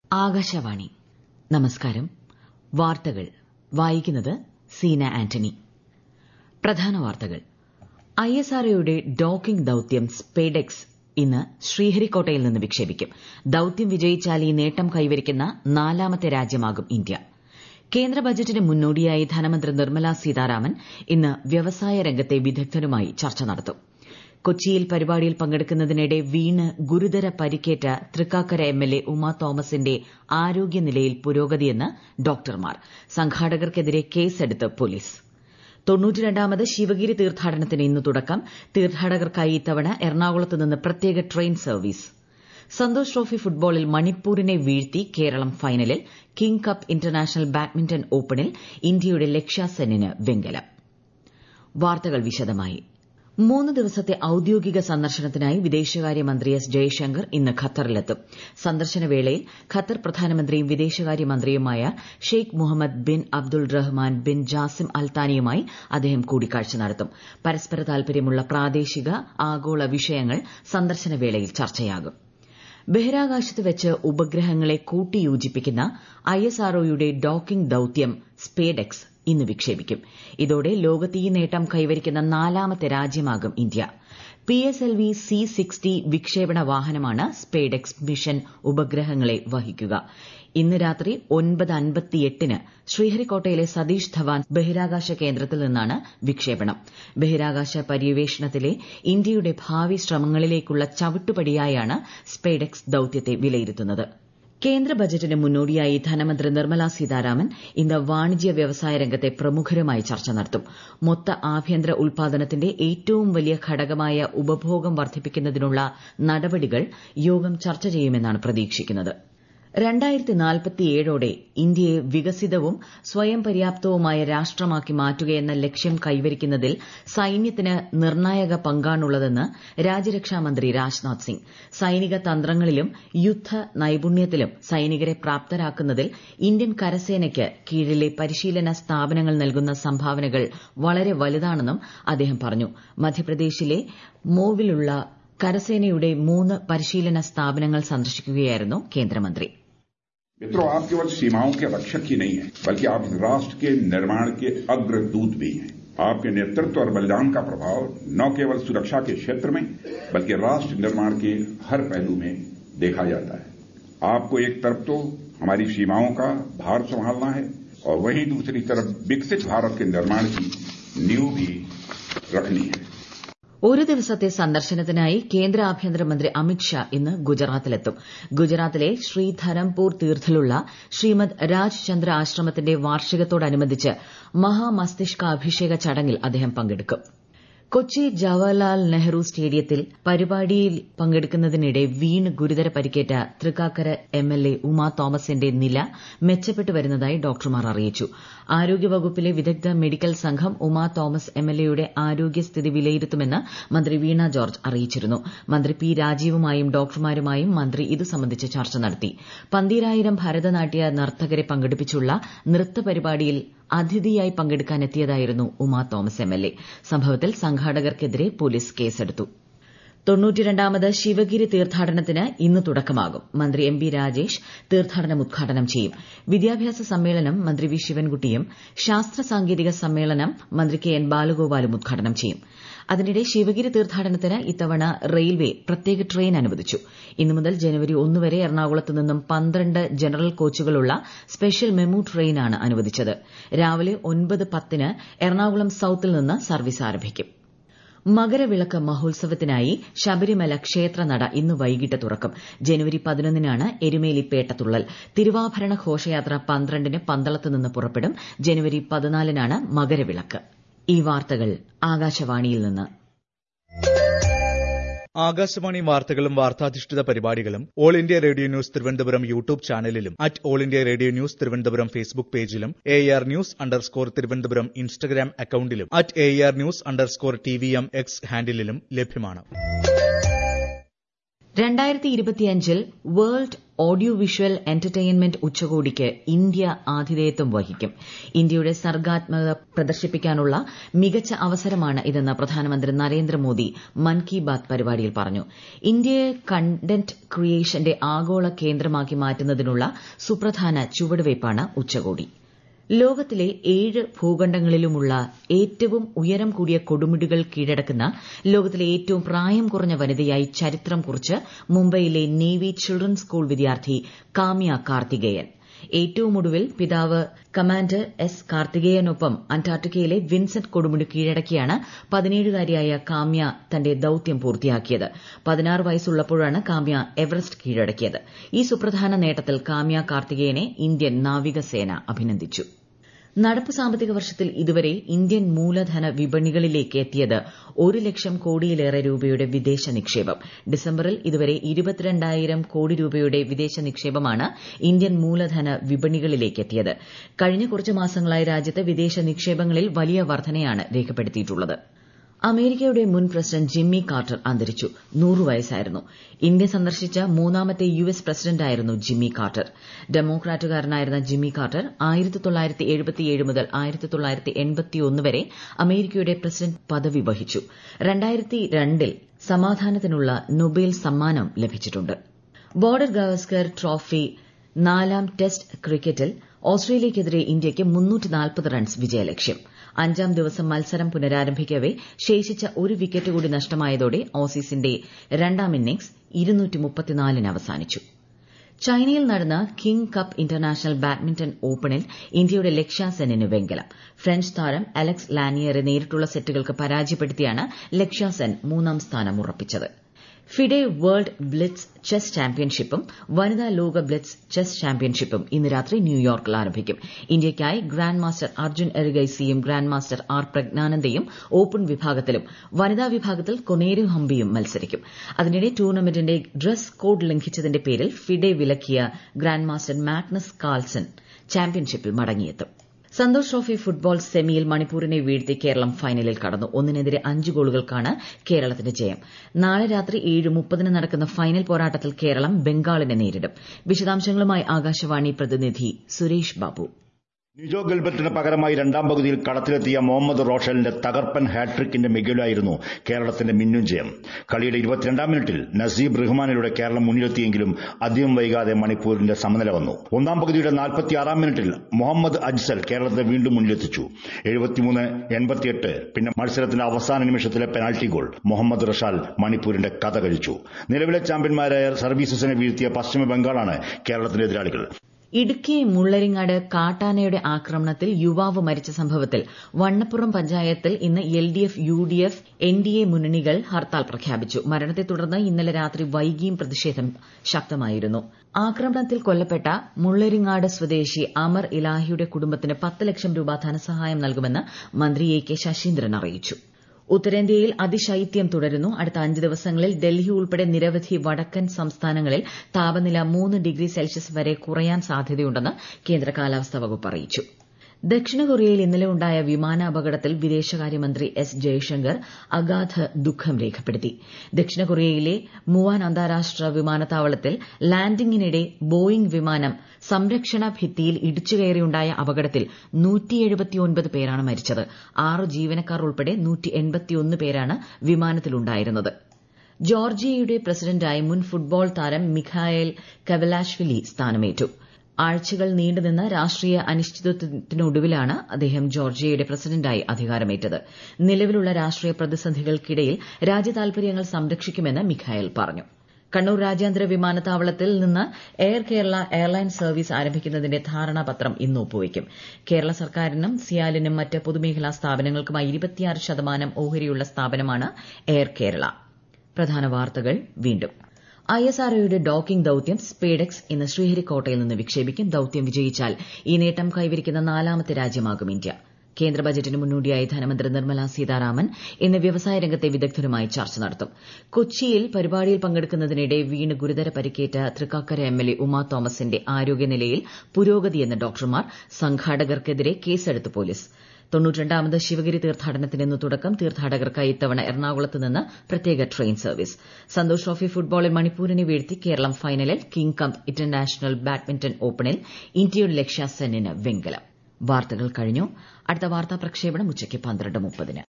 ആകാശവാണി നമസ്കാരം വാർത്തകൾ വായിക്കുന്നത് സീന ആന്റണി പ്രധാന വാർത്തകൾ ഐഎസ്ആർഒയുടെ ഡോക്കിംഗ് ദൌത്യം സ്പേഡെക്സ് ഇന്ന് ശ്രീഹരിക്കോട്ടയിൽ നിന്ന് വിക്ഷേപിക്കും ദൌത്യം വിജയിച്ചാൽ ഈ നേട്ടം കൈവരിക്കുന്ന നാലാമത്തെ രാജ്യമാകും ഇന്ത്യ കേന്ദ്ര ബജറ്റിന് മുന്നോടിയായി ധനമന്ത്രി നിർമ്മല സീതാരാമൻ ഇന്ന് വ്യവസായ രംഗത്തെ വിദഗ്ധരുമായി ചർച്ച നടത്തും കൊച്ചിയിൽ പരിപാടിയിൽ പങ്കെടുക്കുന്നതിനിടെ വീണ് ഗുരുതര പരിക്കേറ്റ തൃക്കാക്കര എംഎൽഎ ഉമാ തോമസിന്റെ ആരോഗ്യനിലയിൽ പുരോഗതിയെന്ന് ഡോക്ടർമാർ സംഘാടകർക്കെതിരെ കേസെടുത്ത് പോലീസ് തൊണ്ണൂറ്റിരണ്ടാമത് ശിവഗിരി തീർത്ഥാടനത്തിന് ഇന്ന് തുടക്കം തീർത്ഥാടകർക്കായി ഇത്തവണ എറണാകുളത്ത് നിന്ന് പ്രത്യേക ട്രെയിൻ സർവീസ് സന്തോഷ് ട്രോഫി ഫുട്ബോളിൽ മണിപ്പൂരിനെ വീഴ്ത്തി കേരളം ഫൈനലിൽ കിങ് കപ്പ് ഇന്റർനാഷണൽ ബാഡ്മിന്റൺ ഓപ്പണിൽ ഇന്ത്യയുടെ ലക്ഷ്യ സെന്നിന് വെങ്കലം വാർത്തകൾ വിശദമായി മൂന്ന് ദിവസത്തെ ഔദ്യോഗിക സന്ദർശനത്തിനായി വിദേശകാര്യമന്ത്രി എസ് ജയശങ്കർ ഇന്ന് ഖത്തറിലെത്തും സന്ദർശന വേളയിൽ ഖത്തർ പ്രധാനമന്ത്രിയും വിദേശകാര്യമന്ത്രിയുമായ Sheikh Mohammed bin Abdul Rahman bin Jassim അൽത്താനിയുമായി അദ്ദേഹം കൂടിക്കാഴ്ച നടത്തും പരസ്പര താൽപര്യമുള്ള പ്രാദേശിക ആഗോള വിഷയങ്ങൾ സന്ദർശന വേളയിൽ ചർച്ചയാകും ബഹിരാകാശത്ത് വെച്ച് ഉപഗ്രഹങ്ങളെ കൂട്ടിയോജിപ്പിക്കുന്ന ഐഎസ്ആർഒയുടെ ഡോക്കിംഗ് ദൌത്യം സ്പേഡെക്സ് ഇന്ന് വിക്ഷേപിക്കും ഇതോടെ ലോകത്ത് ഈ നേട്ടം കൈവരിക്കുന്ന നാലാമത്തെ രാജ്യമാകും India P S L V C sixty വിക്ഷേപണ വാഹനമാണ് സ്പേഡെക്സ് മിഷൻ ഉപഗ്രഹങ്ങളെ വഹിക്കുക ഇന്ന് രാത്രി ഒൻപത് അൻപത്തിയെട്ടിന് ശ്രീഹരിക്കോട്ടയിലെ സതീഷ് ധവാൻ ബഹിരാകാശ കേന്ദ്രത്തിൽ നിന്നാണ് വിക്ഷേപണം ബഹിരാകാശ പര്യവേഷണത്തിലെ ഇന്ത്യയുടെ ഭാവി ശ്രമങ്ങളിലേക്കുള്ള ചവിട്ടുപടിയായാണ് സ്പേഡെക്സ് ദൌത്യത്തെ വിലയിരുത്തുന്നത് കേന്ദ്ര ബജറ്റിന് മുന്നോടിയായി ധനമന്ത്രി നിർമ്മല സീതാരാമൻ ഇന്ന് വാണിജ്യ വ്യവസായ രംഗത്തെ പ്രമുഖരുമായി ചർച്ച നടത്തും മൊത്ത ആഭ്യന്തര ഉൽപാദനത്തിന്റെ ഏറ്റവും വലിയ ഘടകമായ ഉപഭോഗം വർദ്ധിപ്പിക്കുന്നതിനുള്ള നടപടികൾ യോഗം ചർച്ച ചെയ്യുമെന്നാണ് പ്രതീക്ഷിക്കുന്നത് രണ്ടായിരത്തി നാൽപ്പത്തിയേഴോടെ ഇന്ത്യയെ വികസിതവും സ്വയം പര്യാപ്തവുമായ രാഷ്ട്രമാക്കി മാറ്റുകയെന്ന ലക്ഷ്യം കൈവരിക്കുന്നതിൽ സൈന്യത്തിന് നിർണായക പങ്കാണുള്ളതെന്ന് രാജ്യരക്ഷാമന്ത്രി രാജ്നാഥ് സിംഗ് സൈനിക തന്ത്രങ്ങളിലും യുദ്ധ നൈപുണ്യത്തിലും സൈനികരെ പ്രാപ്തരാക്കുന്നതിൽ ഇന്ത്യൻ കരസേനയ്ക്ക് കീഴിലെ പരിശീലന സ്ഥാപനങ്ങൾ നൽകുന്ന സംഭാവനകൾ വളരെ വലുതാണെന്നും അദ്ദേഹം പറഞ്ഞു മധ്യപ്രദേശിലെ മോവിലുള്ള കരസേനയുടെ മൂന്ന് പരിശീലന സ്ഥാപനങ്ങൾ സന്ദർശിക്കുകയായിരുന്നു കേന്ദ്രമന്ത്രി मित्रों आप केवल सीमाओं के रक्षक ही नहीं है बल्कि आप राष्ट्र के निर्माण के अग्रदूत भी हैं आपके नेतृत्व और बलिदान का प्रभाव न केवल सुरक्षा के क्षेत्र में बल्कि राष्ट्र निर्माण के हर पहलू में देखा जाता है आपको एक तरफ तो हमारी सीमाओं का भार संभालना है और वहीं दूसरी तरफ विकसित भारत के निर्माण की नींव भी रखनी है ഒരു ദിവസത്തെ സന്ദർശനത്തിനായി കേന്ദ്ര ആഭ്യന്തരമന്ത്രി അമിത്ഷാ ഇന്ന് ഗുജറാത്തിലെത്തും ഗുജറാത്തിലെ ശ്രീധരംപൂർ തീർത്ഥിലുള്ള ശ്രീമദ് രാജ് ചന്ദ്ര ആശ്രമത്തിന്റെ വാർഷികത്തോടനുബന്ധിച്ച് മഹാമസ്തിഷ്കാഭിഷേക ചടങ്ങിൽ അദ്ദേഹം പങ്കെടുക്കും കൊച്ചി ജവഹർലാൽ നെഹ്റു സ്റ്റേഡിയത്തിൽ പരിപാടിയിൽ പങ്കെടുക്കുന്നതിനിടെ വീണ് ഗുരുതര പരിക്കേറ്റ തൃക്കാക്കര എംഎൽഎ ഉമാ തോമസിന്റെ നില മെച്ചപ്പെട്ടു വരുന്നതായി ഡോക്ടർമാർ അറിയിച്ചു ആരോഗ്യവകുപ്പിലെ വിദഗ്ധ മെഡിക്കൽ സംഘം ഉമാ തോമസ് എംഎൽഎയുടെ ആരോഗ്യസ്ഥിതി വിലയിരുത്തുമെന്ന് മന്ത്രി വീണ ജോർജ് അറിയിച്ചിരുന്നു മന്ത്രി പി രാജീവുമായും ഡോക്ടർമാരുമായും മന്ത്രി ഇതു സംബന്ധിച്ച് ചർച്ച നടത്തി പന്തീരായിരം ഭരതനാട്യ നർത്തകരെ പങ്കെടുപ്പിച്ചുള്ള നൃത്ത പരിപാടിയിൽ അതിഥിയായി പങ്കെടുക്കാനെത്തിയതായിരുന്നു ഉമാ തോമസ് എംഎൽഎ സംഭവത്തിൽ സംഘാടകർക്കെതിരെ പോലീസ് കേസെടുത്തു തൊണ്ണൂറ്റിരണ്ടാമത് ശിവഗിരി തീർത്ഥാടനത്തിന് ഇന്ന് തുടക്കമാകും മന്ത്രി എം ബി രാജേഷ് തീർത്ഥാടനം ഉദ്ഘാടനം ചെയ്യും വിദ്യാഭ്യാസ സമ്മേളനം മന്ത്രി വി ശിവൻകുട്ടിയും ശാസ്ത്ര സാങ്കേതിക സമ്മേളനം മന്ത്രി കെ എൻ ബാലഗോപാലും ഉദ്ഘാടനം ചെയ്യും അതിനിടെ ശിവഗിരി തീർത്ഥാടനത്തിന് ഇത്തവണ റെയിൽവേ പ്രത്യേക ട്രെയിൻ അനുവദിച്ചു ഇന്നു മുതൽ ജനുവരി ഒന്ന് വരെ എറണാകുളത്ത് നിന്നും പന്ത്രണ്ട് ജനറൽ കോച്ചുകളുള്ള സ്പെഷ്യൽ മെമു ട്രെയിനാണ് അനുവദിച്ചത് രാവിലെ ഒൻപത് പത്തിന് എറണാകുളം സൌത്തിൽ നിന്ന് സർവീസ് ആരംഭിക്കും മകരവിളക്ക് മഹോത്സവത്തിനായി ശബരിമല ക്ഷേത്രനട ഇന്ന് വൈകിട്ട് തുറക്കും ജനുവരി പതിനൊന്നിനാണ് എരുമേലി പേട്ടതുള്ളൽ തിരുവാഭരണ ഘോഷയാത്ര പന്ത്രണ്ടിന് പന്തളത്ത് നിന്ന് പുറപ്പെടും ജനുവരി പതിനാലിനാണ് മകരവിളക്ക് ഈ വാർത്തകൾ ആകാശവാണിയിൽ നിന്ന് ആകാശവാണി വാർത്തകളും വാർത്താധിഷ്ഠിത പരിപാടികളും all India radio news Thiruvananthapuram YouTube ചാനലിലും at all India radio news Thiruvananthapuram Facebook പേജിലും A R news underscore Thiruvananthapuram Instagram അക്കൌണ്ടിലും at A R news underscore T V M X ഹാൻഡിലും ലഭ്യമാണ് രണ്ടായിരത്തി ഇരുപത്തിയഞ്ചിൽ വേൾഡ് ഓഡിയോ വിഷ്വൽ എന്റർടൈൻമെന്റ് ഉച്ചകോടിക്ക് ഇന്ത്യ ആതിഥേയത്വം വഹിക്കും ഇന്ത്യയുടെ സർഗ്ഗാത്മകത പ്രദർശിപ്പിക്കാനുള്ള മികച്ച അവസരമാണ് ഇതെന്ന് പ്രധാനമന്ത്രി നരേന്ദ്രമോദി മൻ കി ബാത് പരിപാടിയിൽ പറഞ്ഞു ഇന്ത്യയെ കണ്ടന്റ് ക്രിയേഷന്റെ ആഗോള കേന്ദ്രമാക്കി മാറ്റുന്നതിനുള്ള സുപ്രധാന ചുവടുവയ്പ്പാണ് ഉച്ചകോടി ലോകത്തിലെ ഏഴ് ഭൂഖണ്ഡങ്ങളിലുമുള്ള ഏറ്റവും ഉയരം കൂടിയ കൊടുമുടികൾ കീഴടക്കുന്ന ലോകത്തിലെ ഏറ്റവും പ്രായം കുറഞ്ഞ വനിതയായി ചരിത്രം കുറിച്ച് മുംബൈയിലെ നേവി ചിൽഡ്രൻസ് സ്കൂൾ വിദ്യാർത്ഥി കാമ്യ കാർത്തികേയൻ ഏറ്റവും ഒടുവിൽ പിതാവ് കമാൻഡർ എസ് കാർത്തികേയനൊപ്പം അന്റാർട്ടിക്കയിലെ വിൻസെന്റ് കൊടുമുടി കീഴടക്കിയാണ് പതിനേഴുകാരിയായ കാമ്യ തന്റെ ദൌത്യം പൂർത്തിയാക്കിയത് പതിനാറ് വയസ്സുള്ളപ്പോഴാണ് കാമ്യ എവറസ്റ്റ് കീഴടക്കിയത് ഈ സുപ്രധാന നേട്ടത്തിൽ കാമ്യ കാർത്തികേയനെ ഇന്ത്യൻ നാവികസേന അഭിനന്ദിച്ചു നടപ്പ് സാമ്പത്തിക വർഷത്തിൽ ഇതുവരെ ഇന്ത്യൻ മൂലധന വിപണികളിലേക്ക് എത്തിയത് ഒരു ലക്ഷം കോടിയിലേറെ രൂപയുടെ വിദേശ നിക്ഷേപം ഡിസംബറിൽ ഇതുവരെ ഇരുപത്തിരണ്ടായിരം കോടി രൂപയുടെ വിദേശ നിക്ഷേപമാണ് ഇന്ത്യൻ മൂലധന വിപണികളിലേക്ക് എത്തിയത് കഴിഞ്ഞ കുറച്ച് മാസങ്ങളായി രാജ്യത്ത് വിദേശ നിക്ഷേപങ്ങളിൽ വലിയ വർധനയാണ് രേഖപ്പെടുത്തിയിട്ടുള്ളത് അമേരിക്കയുടെ മുൻ പ്രസിഡന്റ് ജിമ്മി കാർട്ടർ അന്തരിച്ചു നൂറ് വയസ്സായിരുന്നു ഇന്ത്യ സന്ദർശിച്ച മൂന്നാമത്തെ യു എസ് പ്രസിഡന്റായിരുന്നു ജിമ്മി കാർട്ടർ ഡെമോക്രാറ്റുകാരനായിരുന്ന ജിമ്മി കാർട്ടർ മുതൽ വരെ അമേരിക്കയുടെ പ്രസിഡന്റ് പദവി വഹിച്ചു ൽ സമാധാനത്തിനുള്ള നൊബേൽ സമ്മാനം ലഭിച്ചിട്ടുണ്ട് ബോർഡർ ഗവാസ്കർ ട്രോഫി നാലാം ടെസ്റ്റ് ക്രിക്കറ്റിൽ ഓസ്ട്രേലിയയ്ക്കെതിരെ ഇന്ത്യയ്ക്ക് റൺസ് വിജയലക്ഷ്യം അഞ്ചാം ദിവസം മത്സരം പുനരാരംഭിക്കവെ ശേഷിച്ച ഒരു വിക്കറ്റ് കൂടി നഷ്ടമായതോടെ ഓസീസിന്റെ രണ്ടാം ഇന്നിംഗ്സ് ന് അവസാനിച്ചു ചൈനയിൽ നടന്ന കിങ് കപ്പ് ഇന്റർനാഷണൽ ബാഡ്മിന്റൺ ഓപ്പണിൽ ഇന്ത്യയുടെ ലക്ഷ്യ സെന്നിന് വെങ്കലം ഫ്രഞ്ച് താരം അലക്സ് ലാനിയറെ നേരിട്ടുള്ള സെറ്റുകൾക്ക് പരാജയപ്പെടുത്തിയാണ് ലക്ഷ്യ സെൻ മൂന്നാം സ്ഥാനം ഉറപ്പിച്ചത് ഫിഡെ വേൾഡ് ബ്ലിറ്റ്സ് ചെസ് ചാമ്പ്യൻഷിപ്പും വനിതാ ലോക ബ്ലിറ്റ്സ് ചെസ് ചാമ്പ്യൻഷിപ്പും ഇന്ന് രാത്രി ന്യൂയോർക്കിൽ ആരംഭിക്കും ഇന്ത്യയ്ക്കായി ഗ്രാൻഡ് മാസ്റ്റർ അർജുൻ എറിഗൈസിയും ഗ്രാൻഡ് മാസ്റ്റർ ആർ പ്രജ്ഞാനന്ദയും ഓപ്പൺ വിഭാഗത്തിലും വനിതാ വിഭാഗത്തിൽ കൊനേരു ഹംപിയും മത്സരിക്കും അതിനിടെ ടൂർണമെന്റിന്റെ ഡ്രസ് കോഡ് ലംഘിച്ചതിന്റെ പേരിൽ ഫിഡെ വിലക്കിയ ഗ്രാൻഡ് മാസ്റ്റർ മാഗ്നസ് കാൾസൺ ചാമ്പ്യൻഷിപ്പിൽ മടങ്ങിയെത്തും സന്തോഷ് ട്രോഫി ഫുട്ബോൾ സെമിയിൽ മണിപ്പൂരിനെ വീഴ്ത്തി കേരളം ഫൈനലിൽ കടന്നു ഒന്നിനെതിരെ അഞ്ച് ഗോളുകൾക്കാണ് കേരളത്തിന്റെ ജയം നാളെ രാത്രി ഏഴ് മുപ്പതിന് നടക്കുന്ന ഫൈനൽ പോരാട്ടത്തിൽ കേരളം ബംഗാളിനെ നേരിടും വിശദാംശങ്ങളുമായി ആകാശവാണി പ്രതിനിധി സുരേഷ് ബാബു നിജോ ഗിൽബർട്ടിന് പകരമായി രണ്ടാം പകുതിയിൽ കളത്തിലെത്തിയ മുഹമ്മദ് റോഷലിന്റെ തകർപ്പൻ ഹാട്രിക്കിന്റെ മികവിലായിരുന്നു കേരളത്തിന്റെ മിന്നും ജയം കളിയുടെ ഇരുപത്തിരണ്ടാം മിനിറ്റിൽ നസീബ് റഹ്മാനിലൂടെ കേരളം മുന്നിലെത്തിയെങ്കിലും അധികം വൈകാതെ മണിപ്പൂരിന്റെ സമനില വന്നു ഒന്നാം പകുതിയുടെ നാൽപ്പത്തിയാറാം മിനിറ്റിൽ മുഹമ്മദ് അജ്സൽ കേരളത്തെ വീണ്ടും മുന്നിലെത്തിച്ചു എഴുപത്തിമൂന്ന് എൺപത്തിയെട്ട് പിന്നെ മത്സരത്തിന്റെ അവസാന നിമിഷത്തിലെ പെനാൽറ്റി ഗോൾ മുഹമ്മദ് റഷാൽ മണിപ്പൂരിന്റെ കഥ കഴിച്ചു നിലവിലെ ചാമ്പ്യന്മാരായ സർവീസസിനെ വീഴ്ത്തിയ പശ്ചിമ ബംഗാളാണ് കേരളത്തിന്റെ എതിരാളികൾ ഇടുക്കി മുള്ളരിങ്ങാട് കാട്ടാനയുടെ ആക്രമണത്തിൽ യുവാവ് മരിച്ച സംഭവത്തിൽ വണ്ണപ്പുറം പഞ്ചായത്തിൽ ഇന്ന് L D F U D F N D A മുന്നണികൾ ഹർത്താൽ പ്രഖ്യാപിച്ചു മരണത്തെ തുടർന്ന് ഇന്നലെ രാത്രി വൈകിയും പ്രതിഷേധം ശക്തമായിരുന്നു ആക്രമണത്തിൽ കൊല്ലപ്പെട്ട മുള്ളരിങ്ങാട് സ്വദേശി അമർ ഇലാഹിയുടെ കുടുംബത്തിന് പത്ത് ലക്ഷം രൂപ ധനസഹായം നൽകുമെന്ന് മന്ത്രി എ കെ ശശീന്ദ്രൻ അറിയിച്ചു ഉത്തരേന്ത്യയിൽ അതിശൈത്യം തുടരുന്നു അടുത്ത അഞ്ച് ദിവസങ്ങളിൽ ഡൽഹി ഉൾപ്പെടെ നിരവധി വടക്കൻ സംസ്ഥാനങ്ങളിൽ താപനില മൂന്ന് ഡിഗ്രി സെൽഷ്യസ് വരെ കുറയാൻ സാധ്യതയുണ്ടെന്ന് കേന്ദ്ര കാലാവസ്ഥാ വകുപ്പ് അറിയിച്ചു ദക്ഷിണ കൊറിയയിൽ ഇന്നലെ ഉണ്ടായ വിമാനാപകടത്തിൽ വിദേശകാര്യമന്ത്രി എസ് ജയശങ്കർ അഗാധ ദുഃഖം രേഖപ്പെടുത്തി ദക്ഷിണ കൊറിയയിലെ മുവാൻ അന്താരാഷ്ട്ര വിമാനത്താവളത്തിൽ ലാൻഡിംഗിനിടെ ബോയിംഗ് വിമാനം സംരക്ഷണ ഭിത്തിയിൽ ഇടിച്ചുകയറിയുണ്ടായ അപകടത്തിൽ പേരാണ് മരിച്ചത് ആറ് ജീവനക്കാർ ഉൾപ്പെടെ പേരാണ് വിമാനത്തിലുണ്ടായിരുന്നത് ജോർജിയയുടെ പ്രസിഡന്റായി മുൻ ഫുട്ബോൾ താരം മിഖായേൽ കവലാഷ്വിലി സ്ഥാനമേറ്റു ആഴ്ചകൾ നീണ്ടുനിന്ന രാഷ്ട്രീയ അനിശ്ചിതത്വത്തിനൊടുവിലാണ് അദ്ദേഹം ജോർജിയയുടെ പ്രസിഡന്റായി അധികാരമേറ്റത് നിലവിലുള്ള രാഷ്ട്രീയ പ്രതിസന്ധികൾക്കിടയിൽ രാജ്യതാൽപര്യങ്ങൾ സംരക്ഷിക്കുമെന്ന് മിഖായേൽ പറഞ്ഞു കണ്ണൂർ രാജ്യാന്തര വിമാനത്താവളത്തിൽ നിന്ന് എയർ കേരള എയർലൈൻ സർവീസ് ആരംഭിക്കുന്നതിന്റെ ധാരണാപത്രം ഇന്ന് ഒപ്പുവയ്ക്കും കേരള സർക്കാരിനും സിയാലിനും മറ്റ് പൊതുമേഖലാ സ്ഥാപനങ്ങൾക്കുമായി ഇരുപത്തിയാറ് ശതമാനം ഓഹരിയുള്ള സ്ഥാപനമാണ് എയർ കേരള പ്രധാന വാർത്തകൾ വീണ്ടും ഐ എസ് ആർഒയുടെ ഡോക്കിംഗ് ദൌത്യം സ്പേഡെക്സ് ഇന്ന് ശ്രീഹരിക്കോട്ടയിൽ നിന്ന് വിക്ഷേപിക്കും ദൌത്യം വിജയിച്ചാൽ ഈ നേട്ടം കൈവരിക്കുന്ന നാലാമത്തെ രാജ്യമാകും ഇന്ത്യ കേന്ദ്ര ബജറ്റിന് മുന്നോടിയായി ധനമന്ത്രി നിർമ്മല സീതാരാമൻ ഇന്ന് വ്യവസായ രംഗത്തെ വിദഗ്ധരുമായി ചർച്ച നടത്തും കൊച്ചിയിൽ പരിപാടിയിൽ പങ്കെടുക്കുന്നതിനിടെ വീണ് ഗുരുതര പരിക്കേറ്റ തൃക്കാക്കര എംഎൽഎ ഉമാ തോമസിന്റെ ആരോഗ്യനിലയിൽ പുരോഗതിയെന്ന് ഡോക്ടർമാർ സംഘാടകർക്കെതിരെ കേസെടുത്ത് പോലീസ് തൊണ്ണൂറ്റിരണ്ടാമത് ശിവഗിരി തീർത്ഥാടനത്തിന് ഇന്ന് തുടക്കം തീർത്ഥാടകർക്കായി ഇത്തവണ എറണാകുളത്ത് നിന്ന് പ്രത്യേക ട്രെയിൻ സർവീസ് സന്തോഷ് ട്രോഫി ഫുട്ബോളിൽ മണിപ്പൂരിനെ വീഴ്ത്തി കേരളം ഫൈനലിൽ കിങ് കംപ് ഇന്റർനാഷണൽ ബാഡ്മിന്റൺ ഓപ്പണിൽ ഇന്ത്യയുടെ ലക്ഷ്യ സെന്നിന് വെങ്കലം വാർത്തകൾ കഴിഞ്ഞു അടുത്ത വാർത്താ പ്രക്ഷേപണം ഉച്ചയ്ക്ക് പന്ത്രണ്ട് മുപ്പതിന്